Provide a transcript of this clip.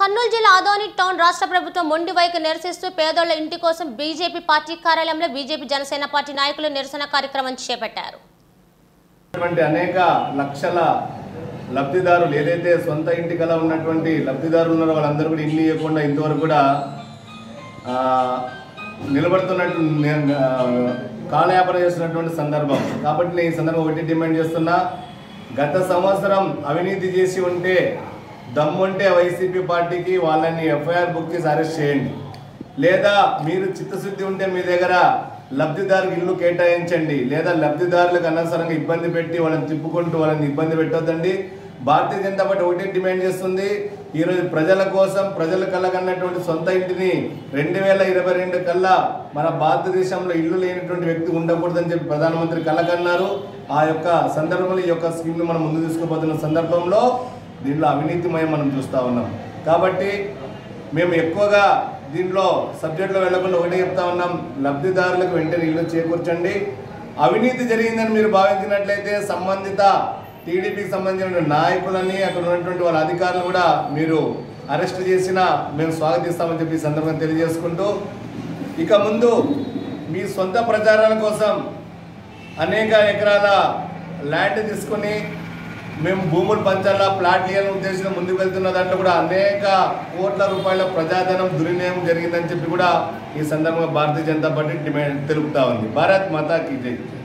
కర్నూలు జిల్లా ఆదోని టౌన్ రాష్ట్ర ప్రభుత్వం మొండి వైఖరి నిరసిస్తూ పేదోళ్ల ఇంటి కోసం బీజేపీ పార్టీ కార్యాలయంలో బీజేపీ జనసేన పార్టీ నాయకులు నిరసన కార్యక్రమం చేపట్టారు ఉన్నటువంటి అనేక లక్షల లబ్ధిదారులు ఏదైతే సొంత ఇంటి కల ఉన్నటువంటి లబ్ధిదారులు ఉన్నారో వాళ్ళందరూ కూడా ఇల్లు ఇవ్వకుండా ఇంతవరకు కూడా ఆ, నిలబడుతున్నట్టు నేను, ఆ, కాలయాపన చేస్తున్నటువంటి సందర్భం కాబట్టి నేను ఈ సందర్భం ఒకటి డిమాండ్ చేస్తున్నా గత సంవత్సరం అవినీతి చేసి ఉంటే దమ్ముంటే వైసీపీ పార్టీకి వాళ్ళని ఎఫ్ఐఆర్ బుక్ చేసి అరెస్ట్ చేయండి లేదా మీరు చిత్తశుద్ధి ఉంటే మీ దగ్గర లబ్ధిదారుకి ఇల్లు కేటాయించండి లేదా లబ్ధిదారులకు అనవసరంగా ఇబ్బంది పెట్టి వాళ్ళని తిప్పుకుంటూ వాళ్ళని ఇబ్బంది పెట్టొద్దండి భారతీయ జనతా పార్టీ ఒకటే డిమాండ్ చేస్తుంది ఈరోజు ప్రజల కోసం ప్రజల కలగన్నటువంటి సొంత ఇంటిని రెండు వేల ఇరవై రెండు కల్లా మన భారతదేశంలో ఇల్లు లేనటువంటి వ్యక్తి ఉండకూడదని చెప్పి ప్రధానమంత్రి కలగన్నారు ఆ యొక్క సందర్భంలో ఈ యొక్క స్కీమ్ను మనం ముందు తీసుకుపోతున్న సందర్భంలో దీనిలో అవినీతిమయం మనం చూస్తూ ఉన్నాం కాబట్టి మేము ఎక్కువగా దీంట్లో సబ్జెక్టులో వెళ్లకుండా ఒకటే చెప్తా ఉన్నాం లబ్ధిదారులకు వెంటనే ఇల్లు చేకూర్చండి అవినీతి జరిగిందని మీరు భావించినట్లయితే సంబంధిత టీడీపీకి సంబంధించిన నాయకులని అక్కడ ఉన్నటువంటి వాళ్ళ అధికారులు కూడా మీరు అరెస్ట్ చేసినా మేము స్వాగతిస్తామని చెప్పి ఈ సందర్భంగా తెలియజేసుకుంటూ ఇక ముందు మీ సొంత ప్రచారాల కోసం అనేక ఎకరాల ల్యాండ్ తీసుకొని మేము భూములు పంచాలా ప్లాట్లు ఇవ్వాలని ఉద్దేశంతో ముందుకు వెళ్తున్న దాంట్లో కూడా అనేక కోట్ల రూపాయల ప్రజాధనం దుర్వినియోగం జరిగిందని చెప్పి కూడా ఈ సందర్భంగా భారతీయ జనతా పార్టీ డిమాండ్ తెలుపుతా ఉంది భారత్ మాతా కీ జై